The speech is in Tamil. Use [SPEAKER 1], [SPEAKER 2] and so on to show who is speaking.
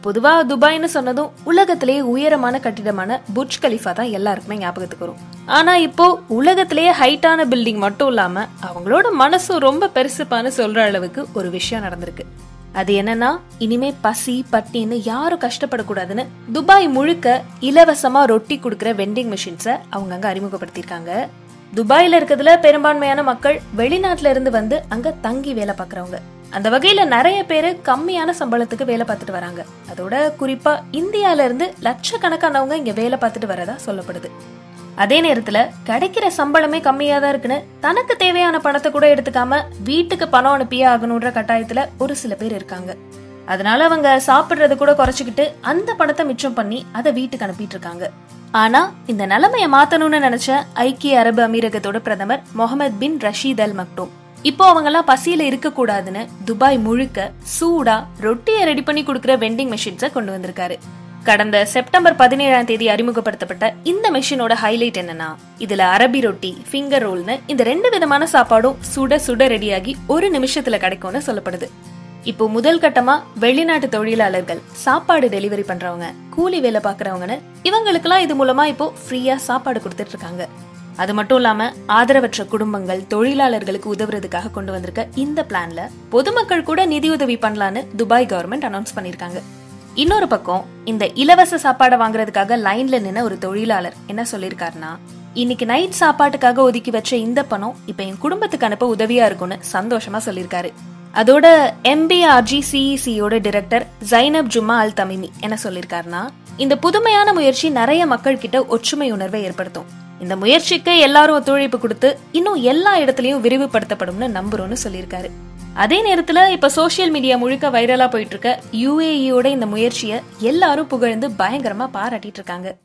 [SPEAKER 1] பொதுவா துபாய்னு சொன்னதும் உலகத்திலேயே உயரமான கட்டிடமான புர்ஜ் கலிஃபா தான் எல்லாருக்குமே ஞாபகத்துக்கு வரும் ஆனா இப்போ உலகத்திலேயே ஹைட்டான பில்டிங் மட்டும் இல்லாம அவங்களோட மனசும் ரொம்ப பெருசுப்பான்னு சொல்ற அளவுக்கு ஒரு விஷயம் நடந்திருக்கு அது என்னன்னா இனிமே பசி பட்டின்னு யாரும் கஷ்டப்படக்கூடாதுன்னு துபாய் முழுக்க இலவசமா ரொட்டி கொடுக்குற வெண்டிங் மிஷின்ஸை அவங்க அங்க அறிமுகப்படுத்தியிருக்காங்க துபாயில இருக்கிறதுல பெரும்பான்மையான மக்கள் வெளிநாட்டுல இருந்து வந்து அங்க தங்கி வேலை பார்க்கறவங்க அந்த வகையில நிறைய பேரு கம்மியான சம்பளத்துக்கு வேலை பார்த்துட்டு வராங்க அதோட குறிப்பா இந்தியால இருந்து லட்சக்கணக்கானவங்க இங்க வேலை பார்த்துட்டு வரதா சொல்லப்படுது அதே நேரத்துல கிடைக்கிற சம்பளமே கம்மியா தான் இருக்குன்னு தனக்கு தேவையான பணத்தை கூட எடுத்துக்காம வீட்டுக்கு பணம் அனுப்பியே ஆகணுன்ற கட்டாயத்துல ஒரு சில பேர் இருக்காங்க அதனால அவங்க சாப்பிடுறத கூட குறைச்சிக்கிட்டு அந்த பணத்தை மிச்சம் பண்ணி அதை வீட்டுக்கு அனுப்பிட்டு இருக்காங்க ஆனா இந்த நிலைமைய மாத்தணும்னு நினைச்ச ஐக்கிய அரபு அமீரகத்தோட பிரதமர் முகமது பின் ரஷீத் அல் மக்டூம் இப்போ அவங்க எல்லாம் பசியில இருக்க கூடாதுன்னு துபாய் முழுக்க சூடா ரொட்டியை ரெடி பண்ணி கொடுக்கிற வெண்டிங் மெஷின்ஸை கொண்டு வந்திருக்காரு கடந்த செப்டம்பர் பதினேழாம் தேதி அறிமுகப்படுத்தப்பட்ட இந்த மெஷினோட ஹைலைட் என்னன்னா இதுல அரபி ரொட்டி ஃபிங்கர் ரோல்னு இந்த ரெண்டு விதமான சாப்பாடும் சுட சுட ரெடியாகி ஒரு நிமிஷத்துல கிடைக்கும்னு சொல்லப்படுது இப்போ முதல் கட்டமா வெளிநாட்டு தொழிலாளர்கள் சாப்பாடு டெலிவரி பண்றவங்க கூலி வேலை பாக்குறவங்கன்னு இவங்களுக்கெல்லாம் இது மூலமா இப்போ ஃப்ரீயா சாப்பாடு கொடுத்துட்டு இருக்காங்க அது மட்டும் இல்லாம ஆதரவற்ற குடும்பங்கள் தொழிலாளர்களுக்கு உதவுறதுக்காக கொண்டு வந்திருக்க இந்த பிளான்ல பொதுமக்கள் கூட நிதியுதவி பண்ணலான்னு துபாய் கவர்மெண்ட் அனௌன்ஸ் பண்ணிருக்காங்க இன்னொரு பக்கம் இந்த இலவச சாப்பாடை வாங்குறதுக்காக லைன்ல நின்ன ஒரு தொழிலாளர் என்ன சொல்லியிருக்காருன்னா இன்னைக்கு நைட் சாப்பாட்டுக்காக ஒதுக்கி வச்ச இந்த பணம் இப்ப என் குடும்பத்துக்கு அனுப்ப உதவியா இருக்கும்னு சந்தோஷமா சொல்லியிருக்காரு அதோட எம்பிஆர்ஜி சிஇசியோட director Zainab Jumma Al Tamimi என்ன சொல்லியிருக்காருன்னா இந்த புதுமையான முயற்சி நிறைய மக்கள் கிட்ட ஒற்றுமை உணர்வை ஏற்படுத்தும் இந்த முயற்சிக்கு எல்லாரும் ஒத்துழைப்பு கொடுத்து இன்னும் எல்லா இடத்துலயும் விரிவுபடுத்தப்படும்னு நம்புறோம்னு சொல்லியிருக்காரு அதே நேரத்துல இப்ப சோசியல் மீடியா முழுக்க வைரலா போயிட்டு இருக்க யுஏஇயோட இந்த முயற்சியை எல்லாரும் புகழ்ந்து பயங்கரமா பாராட்டிட்டு இருக்காங்க